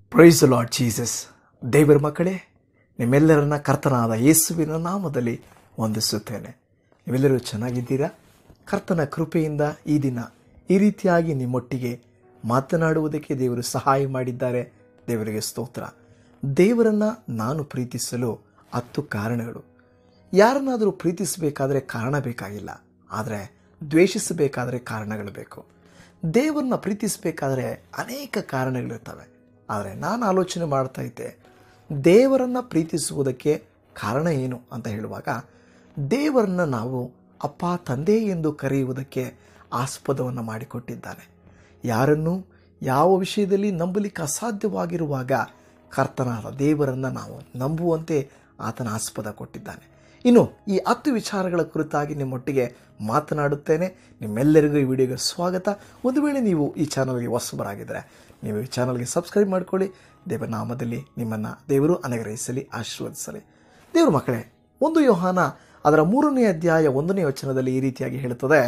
price lord Jesus ದೇವರ ಮಕ್ಕಳೇ ನಿಮ್ಮೆಲ್ಲರನ್ನ ಕರ್ತನಾದ ಯೇಸುವಿನ ನಾಮದಲ್ಲಿ ವಂದಿಸುತ್ತೇನೆ ನೀವೆಲ್ಲರೂ ಚೆನ್ನಾಗಿದ್ದೀರಾ ಕರ್ತನ ಕೃಪೆಯಿಂದ ಈ ದಿನ ಈ ರೀತಿಯಾಗಿ ನಿಮ್ಮೊಟ್ಟಿಗೆ ಮಾತನಾಡುವುದಕ್ಕೆ ದೇವರು ಸಹಾಯ ಮಾಡಿದ್ದಾರೆ ದೇವರಿಗೆ ಸ್ತೋತ್ರ ದೇವರನ್ನ ನಾನು ಪ್ರೀತಿಸಲು ಹತ್ತು ಕಾರಣಗಳು ಯಾರನ್ನಾದರೂ ಪ್ರೀತಿಸಬೇಕಾದ್ರೆ ಕಾರಣ ಬೇಕಾಗಿಲ್ಲ ಆದರೆ ದ್ವೇಷಿಸಬೇಕಾದ್ರೆ ಕಾರಣಗಳು ಬೇಕು ದೇವರನ್ನ ಪ್ರೀತಿಸಬೇಕಾದ್ರೆ ಅನೇಕ ಕಾರಣಗಳಿರ್ತವೆ ಆದರೆ ನಾನು ಆಲೋಚನೆ ಮಾಡ್ತಾ ಇದ್ದೆ ದೇವರನ್ನು ಪ್ರೀತಿಸುವುದಕ್ಕೆ ಕಾರಣ ಏನು ಅಂತ ಹೇಳುವಾಗ ದೇವರನ್ನ ನಾವು ಅಪ್ಪ ತಂದೆ ಎಂದು ಕರೆಯುವುದಕ್ಕೆ ಆಸ್ಪದವನ್ನು ಮಾಡಿಕೊಟ್ಟಿದ್ದಾನೆ ಯಾರನ್ನು ಯಾವ ವಿಷಯದಲ್ಲಿ ನಂಬಲಿಕ್ಕೆ ಅಸಾಧ್ಯವಾಗಿರುವಾಗ ಕರ್ತನಾದ ದೇವರನ್ನು ನಾವು ನಂಬುವಂತೆ ಆತನ ಆಸ್ಪದ ಕೊಟ್ಟಿದ್ದಾನೆ ಇನ್ನು ಈ ಹತ್ತು ವಿಚಾರಗಳ ಕುರಿತಾಗಿ ನಿಮ್ಮೊಟ್ಟಿಗೆ ಮಾತನಾಡುತ್ತೇನೆ ನಿಮ್ಮೆಲ್ಲರಿಗೂ ಈ ವಿಡಿಯೋಗೆ ಸ್ವಾಗತ ಒಂದು ವೇಳೆ ನೀವು ಈ ಚಾನಲ್ಗೆ ಹೊಸಬರಾಗಿದ್ದರೆ ನೀವು ಈ ಚಾನಲ್ಗೆ ಸಬ್ಸ್ಕ್ರೈಬ್ ಮಾಡ್ಕೊಳ್ಳಿ ದೇವರ ನಾಮದಲ್ಲಿ ನಿಮ್ಮನ್ನು ದೇವರು ಅನುಗ್ರಹಿಸಲಿ ಆಶೀರ್ವದಿಸಲಿ ದೇವ್ರ ಮಕ್ಕಳೇ ಒಂದು ಯೋಹಾನ ಅದರ ಮೂರನೇ ಅಧ್ಯಾಯ ಒಂದನೇ ವಚನದಲ್ಲಿ ಈ ರೀತಿಯಾಗಿ ಹೇಳುತ್ತದೆ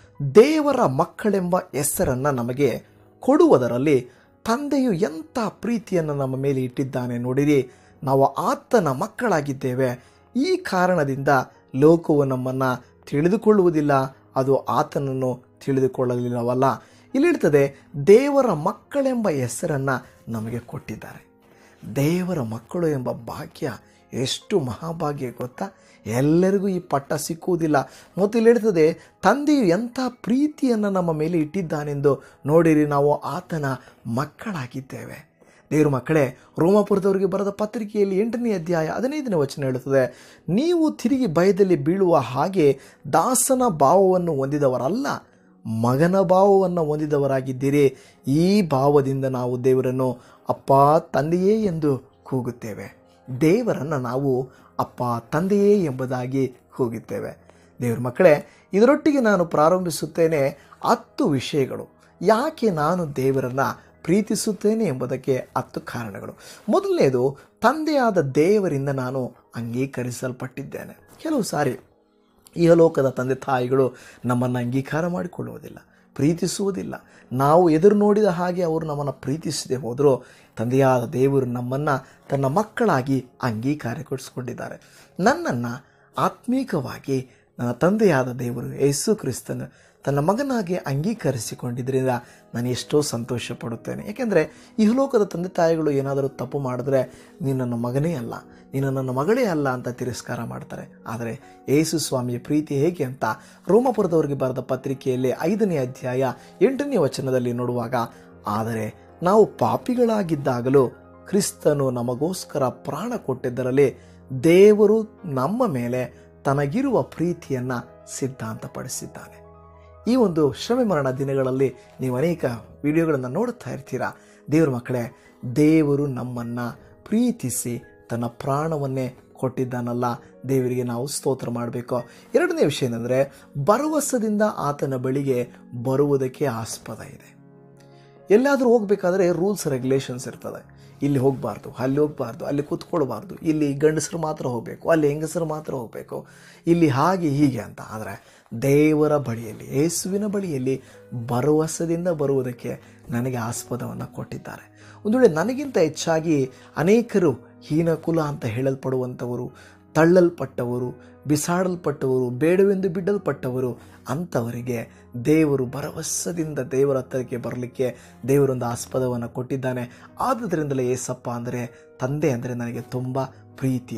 ದೇವರ ಮಕ್ಕಳೆಂಬ ಹೆಸರನ್ನು ನಮಗೆ ಕೊಡುವುದರಲ್ಲಿ ತಂದೆಯು ಎಂಥ ಪ್ರೀತಿಯನ್ನು ನಮ್ಮ ಮೇಲೆ ಇಟ್ಟಿದ್ದಾನೆ ನೋಡಿರಿ ನಾವು ಆತನ ಮಕ್ಕಳಾಗಿದ್ದೇವೆ ಈ ಕಾರಣದಿಂದ ಲೋಕವು ನಮ್ಮನ್ನು ತಿಳಿದುಕೊಳ್ಳುವುದಿಲ್ಲ ಅದು ಆತನನ್ನು ತಿಳಿದುಕೊಳ್ಳಲಿಲ್ಲವಲ್ಲ ಇಲ್ಲಿ ಹೇಳ್ತದೆ ದೇವರ ಮಕ್ಕಳೆಂಬ ಹೆಸರನ್ನು ನಮಗೆ ಕೊಟ್ಟಿದ್ದಾರೆ ದೇವರ ಮಕ್ಕಳು ಎಂಬ ಭಾಗ್ಯ ಎಷ್ಟು ಮಹಾಭಾಗ್ಯ ಗೊತ್ತಾ ಎಲ್ಲರಿಗೂ ಈ ಪಟ್ಟ ಸಿಕ್ಕುವುದಿಲ್ಲ ಮತ್ತು ಇಲ್ಲಿ ಹೇಳ್ತದೆ ತಂದೆಯು ಎಂಥ ಪ್ರೀತಿಯನ್ನು ನಮ್ಮ ಮೇಲೆ ಇಟ್ಟಿದ್ದಾನೆಂದು ನೋಡಿರಿ ನಾವು ಆತನ ಮಕ್ಕಳಾಗಿದ್ದೇವೆ ದೇವ್ರ ಮಕ್ಕಳೇ ರೋಮಾಪುರದವರಿಗೆ ಬರೆದ ಪತ್ರಿಕೆಯಲ್ಲಿ ಎಂಟನೇ ಅಧ್ಯಾಯ ಹದಿನೈದನೇ ವಚನ ಹೇಳುತ್ತದೆ ನೀವು ತಿರುಗಿ ಭಯದಲ್ಲಿ ಬೀಳುವ ಹಾಗೆ ದಾಸನ ಭಾವವನ್ನು ಹೊಂದಿದವರಲ್ಲ ಮಗನ ಭಾವವನ್ನು ಹೊಂದಿದವರಾಗಿದ್ದೀರಿ ಈ ಭಾವದಿಂದ ನಾವು ದೇವರನ್ನು ಅಪ್ಪ ತಂದೆಯೇ ಎಂದು ಕೂಗುತ್ತೇವೆ ದೇವರನ್ನು ನಾವು ಅಪ್ಪ ತಂದೆಯೇ ಎಂಬುದಾಗಿ ಕೂಗುತ್ತೇವೆ ದೇವ್ರ ಮಕ್ಕಳೇ ಇದರೊಟ್ಟಿಗೆ ನಾನು ಪ್ರಾರಂಭಿಸುತ್ತೇನೆ ಹತ್ತು ವಿಷಯಗಳು ಯಾಕೆ ನಾನು ದೇವರನ್ನು ಪ್ರೀತಿಸುತ್ತೇನೆ ಎಂಬುದಕ್ಕೆ ಹತ್ತು ಕಾರಣಗಳು ಮೊದಲನೇದು ತಂದೆಯಾದ ದೇವರಿಂದ ನಾನು ಅಂಗೀಕರಿಸಲ್ಪಟ್ಟಿದ್ದೇನೆ ಕೆಲವು ಸಾರಿ ಇಹಲೋಕದ ತಂದೆ ತಾಯಿಗಳು ನಮ್ಮನ್ನು ಅಂಗೀಕಾರ ಮಾಡಿಕೊಳ್ಳುವುದಿಲ್ಲ ಪ್ರೀತಿಸುವುದಿಲ್ಲ ನಾವು ಎದುರು ನೋಡಿದ ಹಾಗೆ ಅವರು ನಮ್ಮನ್ನು ಪ್ರೀತಿಸದೆ ಹೋದರೂ ತಂದೆಯಾದ ದೇವರು ನಮ್ಮನ್ನು ತನ್ನ ಮಕ್ಕಳಾಗಿ ಅಂಗೀಕಾರಗೊಳಿಸಿಕೊಂಡಿದ್ದಾರೆ ನನ್ನನ್ನು ಆತ್ಮೀಕವಾಗಿ ನನ್ನ ತಂದೆಯಾದ ದೇವರು ಯೇಸು ಕ್ರಿಸ್ತನು ತನ್ನ ಮಗನಾಗಿ ಅಂಗೀಕರಿಸಿಕೊಂಡಿದ್ದರಿಂದ ನಾನು ಎಷ್ಟೋ ಸಂತೋಷ ಪಡುತ್ತೇನೆ ಏಕೆಂದರೆ ಇಹಲೋಕದ ತಂದೆ ತಾಯಿಗಳು ಏನಾದರೂ ತಪ್ಪು ಮಾಡಿದ್ರೆ ನೀನು ನನ್ನ ಮಗನೇ ಅಲ್ಲ ನೀನು ನನ್ನ ಮಗಳೇ ಅಲ್ಲ ಅಂತ ತಿರಸ್ಕಾರ ಮಾಡ್ತಾರೆ ಆದರೆ ಯೇಸು ಸ್ವಾಮಿಯ ಪ್ರೀತಿ ಹೇಗೆ ಅಂತ ರೋಮಪುರದವರಿಗೆ ಬರೆದ ಪತ್ರಿಕೆಯಲ್ಲಿ ಐದನೇ ಅಧ್ಯಾಯ ಎಂಟನೇ ವಚನದಲ್ಲಿ ನೋಡುವಾಗ ಆದರೆ ನಾವು ಪಾಪಿಗಳಾಗಿದ್ದಾಗಲೂ ಕ್ರಿಸ್ತನು ನಮಗೋಸ್ಕರ ಪ್ರಾಣ ಕೊಟ್ಟಿದ್ದರಲ್ಲಿ ದೇವರು ನಮ್ಮ ಮೇಲೆ ತನಗಿರುವ ಪ್ರೀತಿಯನ್ನು ಸಿದ್ಧಾಂತಪಡಿಸಿದ್ದಾನೆ ಈ ಒಂದು ಶ್ರಮೆ ಮರಣ ದಿನಗಳಲ್ಲಿ ನೀವು ಅನೇಕ ವಿಡಿಯೋಗಳನ್ನು ನೋಡುತ್ತಾ ಇರ್ತೀರಾ ದೇವ್ರ ಮಕ್ಕಳೇ ದೇವರು ನಮ್ಮನ್ನು ಪ್ರೀತಿಸಿ ತನ್ನ ಪ್ರಾಣವನ್ನೇ ಕೊಟ್ಟಿದ್ದಾನಲ್ಲ ದೇವರಿಗೆ ನಾವು ಸ್ತೋತ್ರ ಮಾಡಬೇಕು ಎರಡನೇ ವಿಷಯ ಏನಂದರೆ ಭರವಸದಿಂದ ಆತನ ಬಳಿಗೆ ಬರುವುದಕ್ಕೆ ಆಸ್ಪದ ಇದೆ ಎಲ್ಲಾದರೂ ಹೋಗಬೇಕಾದ್ರೆ ರೂಲ್ಸ್ ರೆಗ್ಯುಲೇಷನ್ಸ್ ಇರ್ತದೆ ಇಲ್ಲಿ ಹೋಗಬಾರ್ದು ಅಲ್ಲಿ ಹೋಗಬಾರ್ದು ಅಲ್ಲಿ ಕೂತ್ಕೊಳ್ಬಾರ್ದು ಇಲ್ಲಿ ಗಂಡಸರು ಮಾತ್ರ ಹೋಗಬೇಕು ಅಲ್ಲಿ ಹೆಂಗಸರು ಮಾತ್ರ ಹೋಗಬೇಕು ಇಲ್ಲಿ ಹಾಗೆ ಹೀಗೆ ಅಂತ ಆದರೆ ದೇವರ ಬಳಿಯಲ್ಲಿ ಯೇಸುವಿನ ಬಳಿಯಲ್ಲಿ ಭರವಸದಿಂದ ಬರುವುದಕ್ಕೆ ನನಗೆ ಆಸ್ಪದವನ್ನು ಕೊಟ್ಟಿದ್ದಾರೆ ಒಂದು ವೇಳೆ ನನಗಿಂತ ಹೆಚ್ಚಾಗಿ ಅನೇಕರು ಹೀನಕುಲ ಅಂತ ಹೇಳಲ್ಪಡುವಂಥವರು ತಳ್ಳಲ್ಪಟ್ಟವರು ಬಿಸಾಡಲ್ಪಟ್ಟವರು ಬೇಡವೆಂದು ಬಿಡಲ್ಪಟ್ಟವರು ಅಂಥವರಿಗೆ ದೇವರು ಭರವಸದಿಂದ ದೇವರ ಹತ್ತಿರಕ್ಕೆ ಬರಲಿಕ್ಕೆ ದೇವರೊಂದು ಆಸ್ಪದವನ್ನು ಕೊಟ್ಟಿದ್ದಾನೆ ಆದುದರಿಂದಲೇ ಏಸಪ್ಪ ಅಂದರೆ ತಂದೆ ಅಂದರೆ ನನಗೆ ತುಂಬ ಪ್ರೀತಿ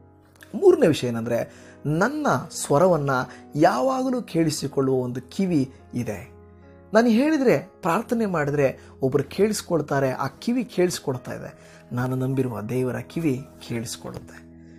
ಮೂರನೇ ವಿಷಯ ಏನಂದರೆ ನನ್ನ ಸ್ವರವನ್ನು ಯಾವಾಗಲೂ ಕೇಳಿಸಿಕೊಳ್ಳುವ ಒಂದು ಕಿವಿ ಇದೆ ನಾನು ಹೇಳಿದರೆ ಪ್ರಾರ್ಥನೆ ಮಾಡಿದರೆ ಒಬ್ಬರು ಕೇಳಿಸ್ಕೊಳ್ತಾರೆ ಆ ಕಿವಿ ಕೇಳಿಸ್ಕೊಳ್ತಾ ಇದೆ ನಾನು ನಂಬಿರುವ ದೇವರ ಕಿವಿ ಕೇಳಿಸ್ಕೊಡುತ್ತೆ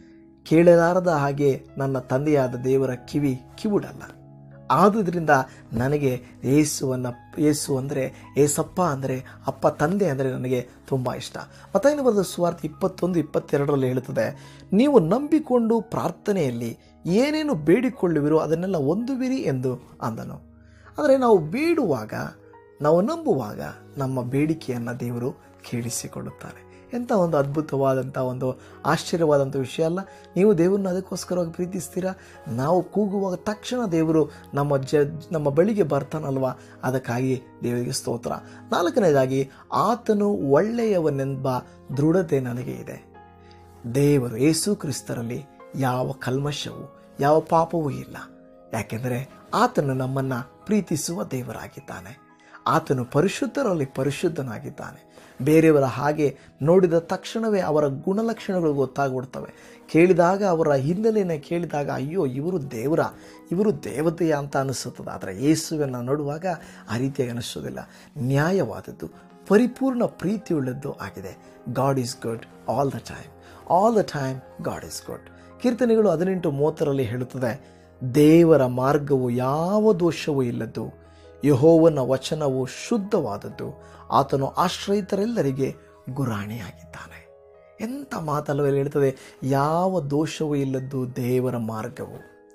ಕೇಳಲಾರದ ಹಾಗೆ ನನ್ನ ತಂದೆಯಾದ ದೇವರ ಕಿವಿ ಕಿವುಡಲ್ಲ ಆದುದರಿಂದ ನನಗೆ ಏಸುವನ್ನು ಏಸು ಅಂದರೆ ಏಸಪ್ಪ ಅಂದರೆ ಅಪ್ಪ ತಂದೆ ಅಂದರೆ ನನಗೆ ತುಂಬ ಇಷ್ಟ ಮತ್ತೇನು ಬರೆದ ಸುವಾರ್ತೆ ಇಪ್ಪತ್ತೊಂದು ಇಪ್ಪತ್ತೆರಡರಲ್ಲಿ ಹೇಳುತ್ತದೆ ನೀವು ನಂಬಿಕೊಂಡು ಪ್ರಾರ್ಥನೆಯಲ್ಲಿ ಏನೇನು ಬೇಡಿಕೊಳ್ಳುವಿರೋ ಅದನ್ನೆಲ್ಲ ಹೊಂದುವಿರಿ ಎಂದು ಅಂದನು ಅಂದರೆ ನಾವು ಬೇಡುವಾಗ ನಾವು ನಂಬುವಾಗ ನಮ್ಮ ಬೇಡಿಕೆಯನ್ನು ದೇವರು ಕೇಳಿಸಿಕೊಳ್ಳುತ್ತಾರೆ ಎಂಥ ಒಂದು ಅದ್ಭುತವಾದಂಥ ಒಂದು ಆಶ್ಚರ್ಯವಾದಂಥ ವಿಷಯ ಅಲ್ಲ ನೀವು ದೇವರನ್ನ ಅದಕ್ಕೋಸ್ಕರವಾಗಿ ಪ್ರೀತಿಸ್ತೀರಾ ನಾವು ಕೂಗುವಾಗ ತಕ್ಷಣ ದೇವರು ನಮ್ಮ ಜ ನಮ್ಮ ಬಳಿಗೆ ಬರ್ತಾನಲ್ವಾ ಅದಕ್ಕಾಗಿ ದೇವರಿಗೆ ಸ್ತೋತ್ರ ನಾಲ್ಕನೇದಾಗಿ ಆತನು ಒಳ್ಳೆಯವನೆಂಬ ದೃಢತೆ ನನಗೆ ಇದೆ ದೇವರು ಯೇಸು ಕ್ರಿಸ್ತರಲ್ಲಿ ಯಾವ ಕಲ್ಮಶವೂ ಯಾವ ಪಾಪವೂ ಇಲ್ಲ ಯಾಕೆಂದರೆ ಆತನು ನಮ್ಮನ್ನು ಪ್ರೀತಿಸುವ ದೇವರಾಗಿದ್ದಾನೆ ಆತನು ಪರಿಶುದ್ಧರಲ್ಲಿ ಪರಿಶುದ್ಧನಾಗಿದ್ದಾನೆ ಬೇರೆಯವರ ಹಾಗೆ ನೋಡಿದ ತಕ್ಷಣವೇ ಅವರ ಗುಣಲಕ್ಷಣಗಳು ಗೊತ್ತಾಗ್ಬಿಡ್ತವೆ ಕೇಳಿದಾಗ ಅವರ ಹಿನ್ನೆಲೆಯನ್ನು ಕೇಳಿದಾಗ ಅಯ್ಯೋ ಇವರು ದೇವರ ಇವರು ದೇವತೆಯ ಅಂತ ಅನಿಸುತ್ತದೆ ಆದರೆ ಯೇಸುವನ್ನು ನೋಡುವಾಗ ಆ ರೀತಿಯಾಗಿ ಅನಿಸೋದಿಲ್ಲ ನ್ಯಾಯವಾದದ್ದು ಪರಿಪೂರ್ಣ ಪ್ರೀತಿಯುಳ್ಳದ್ದು ಆಗಿದೆ God is good all the time all the time God is good ಕೀರ್ತನೆಗಳು ಹದಿನೆಂಟು ಮೂವತ್ತರಲ್ಲಿ ಹೇಳುತ್ತದೆ ದೇವರ ಮಾರ್ಗವು ಯಾವ ದೋಷವೂ ಇಲ್ಲದ್ದು ಯಹೋವನ ವಚನವು ಶುದ್ಧವಾದದ್ದು ಆತನು ಆಶ್ರಯಿತರೆಲ್ಲರಿಗೆ ಗುರಾಣಿಯಾಗಿದ್ದಾನೆ ಎಂಥ ಮಾತಲ್ಲವೇ ಹೇಳ್ತದೆ ಯಾವ ದೋಷವೂ ಇಲ್ಲದ್ದು ದೇವರ ಮಾರ್ಗವು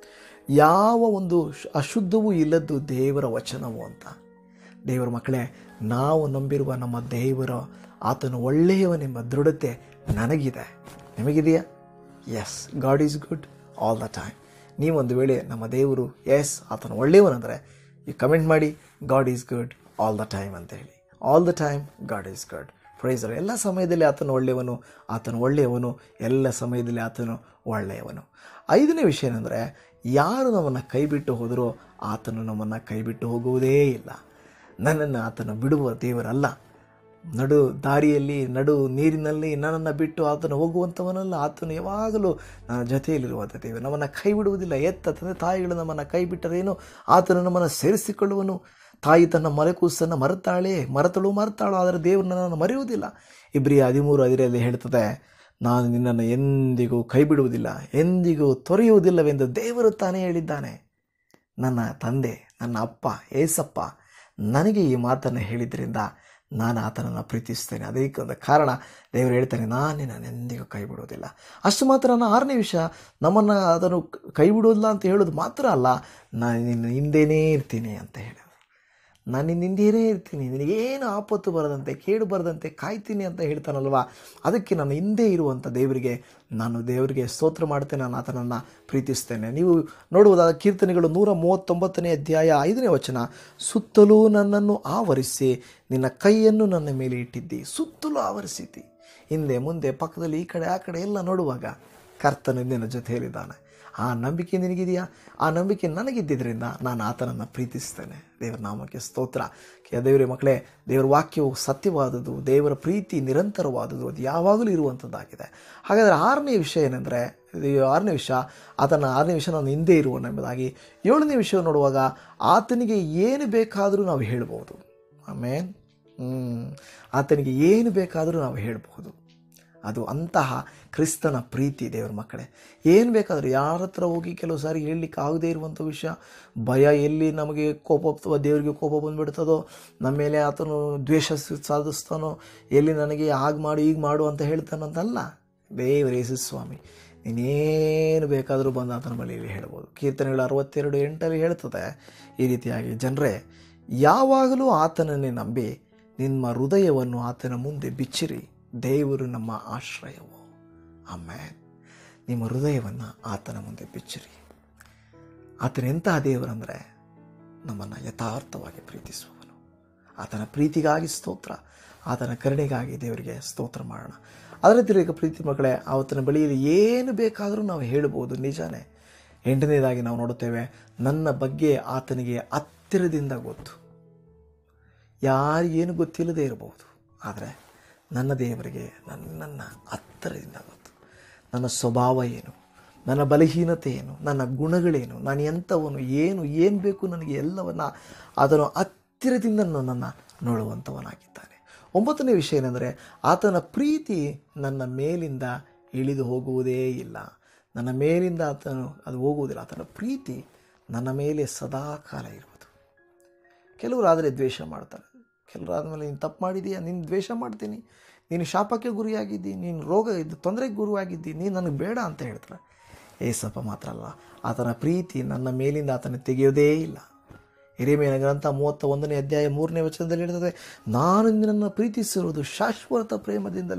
ಯಾವ ಒಂದು ಅಶುದ್ಧವೂ ಇಲ್ಲದ್ದು ದೇವರ ವಚನವು ಅಂತ ದೇವರ ಮಕ್ಕಳೇ ನಾವು ನಂಬಿರುವ ನಮ್ಮ ದೇವರ ಆತನು ಒಳ್ಳೆಯವನೆಂಬ ದೃಢತೆ ನನಗಿದೆ ನಿಮಗಿದೆಯಾ yes God is good all the time ನೀವೊಂದು ವೇಳೆ ನಮ್ಮ ದೇವರು ಎಸ್ ಆತನು ಒಳ್ಳೆಯವನಂದರೆ ಈ ಕಮೆಂಟ್ ಮಾಡಿ God is good all the time ಅಂತ ಹೇಳಿ all the time God is good praiser ಎಲ್ಲ ಸಮಯದಲ್ಲಿ ಆತನು ಒಳ್ಳೆಯವನು ಆತನು ಒಳ್ಳೆಯವನು ಎಲ್ಲ ಸಮಯದಲ್ಲಿ ಆತನು ಒಳ್ಳೆಯವನು ಐದನೇ ವಿಷಯ ಏನಂದರೆ ಯಾರು ನಮ್ಮನ್ನು ಕೈ ಬಿಟ್ಟು ಹೋದರೋ ಆತನು ನಮ್ಮನ್ನು ಕೈ ಬಿಟ್ಟು ಹೋಗುವುದೇ ಇಲ್ಲ ನನ್ನನ್ನು ಆತನು ಬಿಡುವ ದೇವರಲ್ಲ ನಡು ದಾರಿಯಲ್ಲಿ ನಡು ನೀರಿನಲ್ಲಿ ನನ್ನನ್ನು ಬಿಟ್ಟು ಆತನು ಹೋಗುವಂಥವನಲ್ಲ ಆತನು ಯಾವಾಗಲೂ ನನ್ನ ಜೊತೆಯಲ್ಲಿರುವಂಥ ದೇವರು ನಮ್ಮನ್ನು ಕೈ ಬಿಡುವುದಿಲ್ಲ ಎತ್ತ ತಂದೆ ತಾಯಿಗಳು ನಮ್ಮನ್ನು ಕೈ ಬಿಟ್ಟರೇನು ಆತನು ನಮ್ಮನ್ನು ಸೇರಿಸಿಕೊಳ್ಳುವನು ತಾಯಿ ತನ್ನ ಮರೆಕೂಸನ್ನು ಮರೆತಾಳೆ ಮರೆತಳು ಮರೆತಾಳು ಆದರೆ ದೇವರು ನನ್ನನ್ನು ಮರೆಯುವುದಿಲ್ಲ ಇಬ್ರಿ ಹದಿಮೂರು ಹದಿರಲ್ಲಿ ಹೇಳ್ತದೆ ನಾನು ನಿನ್ನನ್ನು ಎಂದಿಗೂ ಕೈ ಬಿಡುವುದಿಲ್ಲ ಎಂದಿಗೂ ತೊರೆಯುವುದಿಲ್ಲವೆಂದು ದೇವರು ತಾನೇ ಹೇಳಿದ್ದಾನೆ ನನ್ನ ತಂದೆ ನನ್ನ ಅಪ್ಪ ಏಸಪ್ಪ ನನಗೆ ಈ ಮಾತನ್ನು ಹೇಳಿದ್ರಿಂದ ನಾನು ಆತನನ್ನು ಪ್ರೀತಿಸ್ತೇನೆ ಅದಕ್ಕೆ ಒಂದು ಕಾರಣ ದೇವರು ಹೇಳ್ತಾನೆ ನಾನು ನಿನ್ನನ್ನು ಎಂದಿಗೂ ಕೈ ಬಿಡೋದಿಲ್ಲ ಅಷ್ಟು ಮಾತ್ರ ನಾನು ಆರನೇ ವಿಷಯ ನಮ್ಮನ್ನು ಅದನ್ನು ಕೈ ಬಿಡೋದಿಲ್ಲ ಅಂತ ಹೇಳೋದು ಮಾತ್ರ ಅಲ್ಲ ನಾನು ನಿನ್ನ ಹಿಂದೆನೇ ಇರ್ತೀನಿ ಅಂತ ಹೇಳೋದು ನಾನು ನಿನ್ನ ಹಿಂದೆಯೇ ಇರ್ತೀನಿ ನಿನಗೇನು ಆಪತ್ತು ಬರದಂತೆ ಕೇಡು ಬರದಂತೆ ಕಾಯ್ತೀನಿ ಅಂತ ಹೇಳ್ತಾನಲ್ವ ಅದಕ್ಕೆ ನಾನು ಹಿಂದೆ ಇರುವಂಥ ದೇವರಿಗೆ ನಾನು ದೇವರಿಗೆ ಸ್ತೋತ್ರ ಮಾಡ್ತೇನೆ ನಾನು ಆತನನ್ನು ಪ್ರೀತಿಸ್ತೇನೆ ನೀವು ನೋಡುವುದಾದ ಕೀರ್ತನೆಗಳು ನೂರ ಮೂವತ್ತೊಂಬತ್ತನೇ ಅಧ್ಯಾಯ ಐದನೇ ವಚನ ಸುತ್ತಲೂ ನನ್ನನ್ನು ಆವರಿಸಿ ನಿನ್ನ ಕೈಯನ್ನು ನನ್ನ ಮೇಲೆ ಇಟ್ಟಿದ್ದಿ ಸುತ್ತಲೂ ಆವರಿಸಿದ್ದಿ ಹಿಂದೆ ಮುಂದೆ ಪಕ್ಕದಲ್ಲಿ ಈ ಕಡೆ ಆ ಕಡೆ ಎಲ್ಲ ನೋಡುವಾಗ ಕರ್ತನು ನಿನ್ನ ಜೊತೆಯಲ್ಲಿದ್ದಾನೆ ಆ ನಂಬಿಕೆ ನಿನಗಿದೆಯಾ ಆ ನಂಬಿಕೆ ನನಗಿದ್ದರಿಂದ ನಾನು ಆತನನ್ನು ಪ್ರೀತಿಸ್ತೇನೆ ದೇವರ ನಾಮಕ್ಕೆ ಸ್ತೋತ್ರ ದೇವರ ಮಕ್ಕಳೇ ದೇವರ ವಾಕ್ಯವು ಸತ್ಯವಾದುದು ದೇವರ ಪ್ರೀತಿ ನಿರಂತರವಾದುದು ಅದು ಯಾವಾಗಲೂ ಇರುವಂಥದ್ದಾಗಿದೆ ಹಾಗಾದರೆ ಆರನೇ ವಿಷಯ ಏನೆಂದರೆ ಆರನೇ ವಿಷಯ ಆತನ ಆರನೇ ವಿಷಯ ನಾನು ಹಿಂದೆ ಇರುವನು ಎಂಬುದಾಗಿ ಏಳನೇ ವಿಷಯ ನೋಡುವಾಗ ಆತನಿಗೆ ಏನು ಬೇಕಾದರೂ ನಾವು ಹೇಳ್ಬೋದು ಆಮೇನ್ ಆತನಿಗೆ ಏನು ಬೇಕಾದರೂ ನಾವು ಹೇಳ್ಬಹುದು ಅದು ಅಂತಹ ಕ್ರಿಸ್ತನ ಪ್ರೀತಿ ದೇವರ ಮಕ್ಕಳೇ ಏನು ಬೇಕಾದರೂ ಯಾರ ಹತ್ರ ಹೋಗಿ ಕೆಲವು ಸಾರಿ ಹೇಳಲಿಕ್ಕೆ ಆಗದೇ ಇರುವಂಥ ವಿಷಯ ಭಯ ಎಲ್ಲಿ ನಮಗೆ ಕೋಪ ಅಥವಾ ದೇವರಿಗೆ ಕೋಪ ಬಂದುಬಿಡ್ತದೋ ನಮ್ಮ ಮೇಲೆ ಆತನು ದ್ವೇಷ ಸಾಧಿಸ್ತಾನೋ ಎಲ್ಲಿ ನನಗೆ ಹಾಗೆ ಮಾಡು ಈಗ ಮಾಡು ಅಂತ ಹೇಳ್ತಾನಂತಲ್ಲ ದೇವರ ಯೇಸು ಸ್ವಾಮಿ ನೀನೇನು ಬೇಕಾದರೂ ಬಂದು ಆತನ ಬಳಿಯಲ್ಲಿ ಹೇಳ್ಬೋದು ಕೀರ್ತನೆಗಳು ಅರವತ್ತೆರಡು ಎಂಟಲ್ಲಿ ಹೇಳ್ತದೆ ಈ ರೀತಿಯಾಗಿ ಜನರೇ ಯಾವಾಗಲೂ ಆತನನ್ನೇ ನಂಬಿ ನಿಮ್ಮ ಹೃದಯವನ್ನು ಆತನ ಮುಂದೆ ಬಿಚ್ಚಿರಿ ದೇವರು ನಮ್ಮ ಆಶ್ರಯವು ಆಮೇಲೆ ನಿಮ್ಮ ಹೃದಯವನ್ನು ಆತನ ಮುಂದೆ ಬಿಚ್ಚಿರಿ ಆತನ ಎಂತಹ ದೇವರಂದರೆ ನಮ್ಮನ್ನು ಯಥಾರ್ಥವಾಗಿ ಪ್ರೀತಿಸುವವನು ಆತನ ಪ್ರೀತಿಗಾಗಿ ಸ್ತೋತ್ರ ಆತನ ಕರುಣೆಗಾಗಿ ದೇವರಿಗೆ ಸ್ತೋತ್ರ ಮಾಡೋಣ ಅದರ ತಿರುಗ ಪ್ರೀತಿ ಮಕ್ಕಳೇ ಆತನ ಬಳಿಯಲ್ಲಿ ಏನು ಬೇಕಾದರೂ ನಾವು ಹೇಳ್ಬೋದು ನಿಜಾನೇ ಎಂಟನೇದಾಗಿ ನಾವು ನೋಡುತ್ತೇವೆ ನನ್ನ ಬಗ್ಗೆ ಆತನಿಗೆ ಹತ್ತಿರದಿಂದ ಗೊತ್ತು ಯಾರಿಗೇನು ಗೊತ್ತಿಲ್ಲದೆ ಇರಬಹುದು ಆದರೆ ನನ್ನ ದೇವರಿಗೆ ನನ್ನನ್ನು ಹತ್ತಿರದಿಂದ ಗೊತ್ತು ನನ್ನ ಸ್ವಭಾವ ಏನು ನನ್ನ ಬಲಹೀನತೆ ಏನು ನನ್ನ ಗುಣಗಳೇನು ನಾನು ಎಂಥವನು ಏನು ಏನು ಬೇಕು ನನಗೆ ಎಲ್ಲವನ್ನ ಅದನ್ನು ಹತ್ತಿರದಿಂದ ನನ್ನನ್ನು ನೋಡುವಂಥವನಾಗಿದ್ದಾನೆ ಒಂಬತ್ತನೇ ವಿಷಯ ಏನೆಂದರೆ ಆತನ ಪ್ರೀತಿ ನನ್ನ ಮೇಲಿಂದ ಇಳಿದು ಹೋಗುವುದೇ ಇಲ್ಲ ನನ್ನ ಮೇಲಿಂದ ಆತನು ಅದು ಹೋಗುವುದಿಲ್ಲ ಆತನ ಪ್ರೀತಿ ನನ್ನ ಮೇಲೆ ಸದಾಕಾಲ ಇರುವುದು ಕೆಲವರು ಆದರೆ ದ್ವೇಷ ಮಾಡ್ತಾರೆ ಕೆಲವರು ಆದಮೇಲೆ ನೀನು ತಪ್ಪು ಮಾಡಿದೀಯಾ ನೀನು ದ್ವೇಷ ಮಾಡ್ತೀನಿ ನೀನು ಶಾಪಕ್ಕೆ ಗುರಿಯಾಗಿದ್ದಿ ನೀನು ರೋಗ ಇದು ತೊಂದರೆಗೆ ಗುರುವಾಗಿದ್ದಿ ನೀನು ನನಗೆ ಬೇಡ ಅಂತ ಹೇಳ್ತಾರೆ ಏಸಪ್ಪ ಮಾತ್ರ ಅಲ್ಲ ಆತನ ಪ್ರೀತಿ ನನ್ನ ಮೇಲಿಂದ ಆತನ ತೆಗೆಯೋದೇ ಇಲ್ಲ ಹಿರಿಮೇನ ಗ್ರಂಥ ಮೂವತ್ತ ಒಂದನೇ ಅಧ್ಯಾಯ ಮೂರನೇ ವಚನದಲ್ಲಿ ಹೇಳ್ತದೆ ನಾನು ನಿನ್ನನ್ನು ಪ್ರೀತಿಸಿರುವುದು ಶಾಶ್ವತ ಪ್ರೇಮದಿಂದಲೇ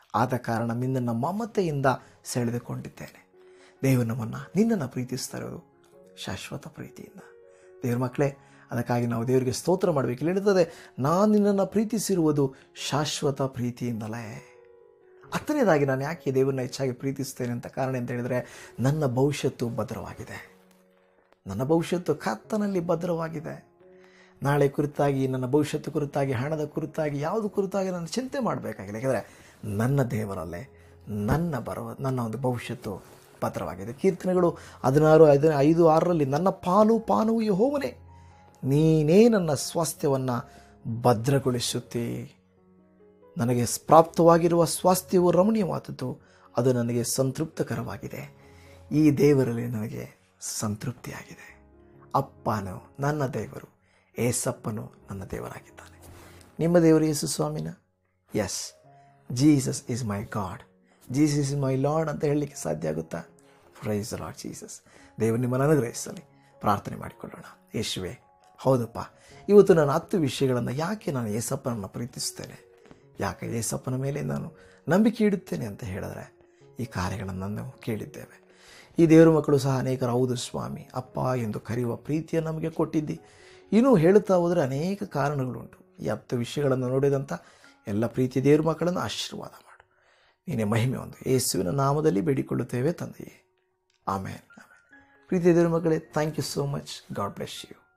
ಆದ ಕಾರಣ ನಿನ್ನನ್ನು ಮಮತೆಯಿಂದ ಸೆಳೆದುಕೊಂಡಿದ್ದೇನೆ ದೇವರು ನಮ್ಮನ್ನು ನಿನ್ನನ್ನು ಪ್ರೀತಿಸ್ತಾ ಇರೋದು ಶಾಶ್ವತ ಪ್ರೀತಿಯಿಂದ ದೇವ್ರ ಮಕ್ಕಳೇ ಅದಕ್ಕಾಗಿ ನಾವು ದೇವರಿಗೆ ಸ್ತೋತ್ರ ಮಾಡಬೇಕು ಇಲ್ಲಿ ಹೇಳ್ತದೆ ನಾನು ನಿನ್ನನ್ನು ಪ್ರೀತಿಸಿರುವುದು ಶಾಶ್ವತ ಪ್ರೀತಿಯಿಂದಲೇ ಹತ್ತನೇದಾಗಿ ನಾನು ಯಾಕೆ ದೇವರನ್ನ ಹೆಚ್ಚಾಗಿ ಪ್ರೀತಿಸ್ತೇನೆ ಅಂತ ಕಾರಣ ಅಂತ ಹೇಳಿದರೆ ನನ್ನ ಭವಿಷ್ಯತ್ತು ಭದ್ರವಾಗಿದೆ ನನ್ನ ಭವಿಷ್ಯತ್ತು ಕರ್ತನಲ್ಲಿ ಭದ್ರವಾಗಿದೆ ನಾಳೆ ಕುರಿತಾಗಿ ನನ್ನ ಭವಿಷ್ಯತ್ತು ಕುರಿತಾಗಿ ಹಣದ ಕುರಿತಾಗಿ ಯಾವುದು ಕುರಿತಾಗಿ ನಾನು ಚಿಂತೆ ಮಾಡಬೇಕಾಗಿಲ್ಲ ಯಾಕೆಂದರೆ ನನ್ನ ದೇವರಲ್ಲೇ ನನ್ನ ಬರುವ ನನ್ನ ಒಂದು ಭವಿಷ್ಯತ್ತು ಭದ್ರವಾಗಿದೆ ಕೀರ್ತನೆಗಳು ಹದಿನಾರು ಐದು ಐದು ಆರರಲ್ಲಿ ನನ್ನ ಪಾಲು ಪಾನವು ಯಹೋವನೇ ನೀನೇ ನನ್ನ ಸ್ವಾಸ್ಥ್ಯವನ್ನು ಭದ್ರಗೊಳಿಸುತ್ತಿ ನನಗೆ ಪ್ರಾಪ್ತವಾಗಿರುವ ಸ್ವಾಸ್ಥ್ಯವು ರಮಣೀಯವಾದದ್ದು ಅದು ನನಗೆ ಸಂತೃಪ್ತಕರವಾಗಿದೆ ಈ ದೇವರಲ್ಲಿ ನನಗೆ ಸಂತೃಪ್ತಿಯಾಗಿದೆ ಅಪ್ಪನು ನನ್ನ ದೇವರು ಏಸಪ್ಪನು ನನ್ನ ದೇವರಾಗಿದ್ದಾನೆ ನಿಮ್ಮ ದೇವರು ಯೇಸು ಸ್ವಾಮಿನ yes Jesus is my God Jesus is my Lord ಅಂತ ಹೇಳಲಿಕ್ಕೆ ಸಾಧ್ಯ ಆಗುತ್ತಾ ಪ್ರೈಸ್ ಲಾರ್ಡ್ ಜೀಸಸ್ ದೇವರು ನಿಮ್ಮನ್ನು ಅನುಗ್ರಹಿಸಲಿ ಪ್ರಾರ್ಥನೆ ಮಾಡಿಕೊಳ್ಳೋಣ ಯೇಸುವೆ ಹೌದಪ್ಪ ಇವತ್ತು ನಾನು ಹತ್ತು ವಿಷಯಗಳನ್ನು ಯಾಕೆ ನಾನು ಏಸಪ್ಪನನ್ನು ಪ್ರೀತಿಸ್ತೇನೆ ಯಾಕೆ ಏಸಪ್ಪನ ಮೇಲೆ ನಾನು ನಂಬಿಕೆ ಇಡುತ್ತೇನೆ ಅಂತ ಹೇಳಿದ್ರೆ ಈ ಕಾರ್ಯಗಳನ್ನು ನಾವು ಕೇಳಿದ್ದೇವೆ ಈ ದೇವರ ಮಕ್ಕಳು ಸಹ ಅನೇಕರು ಹೌದು ಸ್ವಾಮಿ ಅಪ್ಪ ಎಂದು ಕರೆಯುವ ಪ್ರೀತಿಯನ್ನು ನಮಗೆ ಕೊಟ್ಟಿದ್ದಿ ಇನ್ನೂ ಹೇಳುತ್ತಾ ಹೋದರೆ ಅನೇಕ ಕಾರಣಗಳುಂಟು ಈ ಹತ್ತು ವಿಷಯಗಳನ್ನು ನೋಡಿದಂಥ ಎಲ್ಲ ಪ್ರೀತಿ ದೇವ್ರ ಮಕ್ಕಳನ್ನು ಆಶೀರ್ವಾದ ಮಾಡು ನೀನೇ ಮಹಿಮೆ ಒಂದು ಯೇಸುವಿನ ನಾಮದಲ್ಲಿ ಬೇಡಿಕೊಳ್ಳುತ್ತೇವೆ ತಂದೆಯೇ ಆಮೇಲೆ ಆಮೇಲೆ ಪ್ರೀತಿ ದೇವ್ರ ಮಕ್ಕಳೇ thank you so much God bless you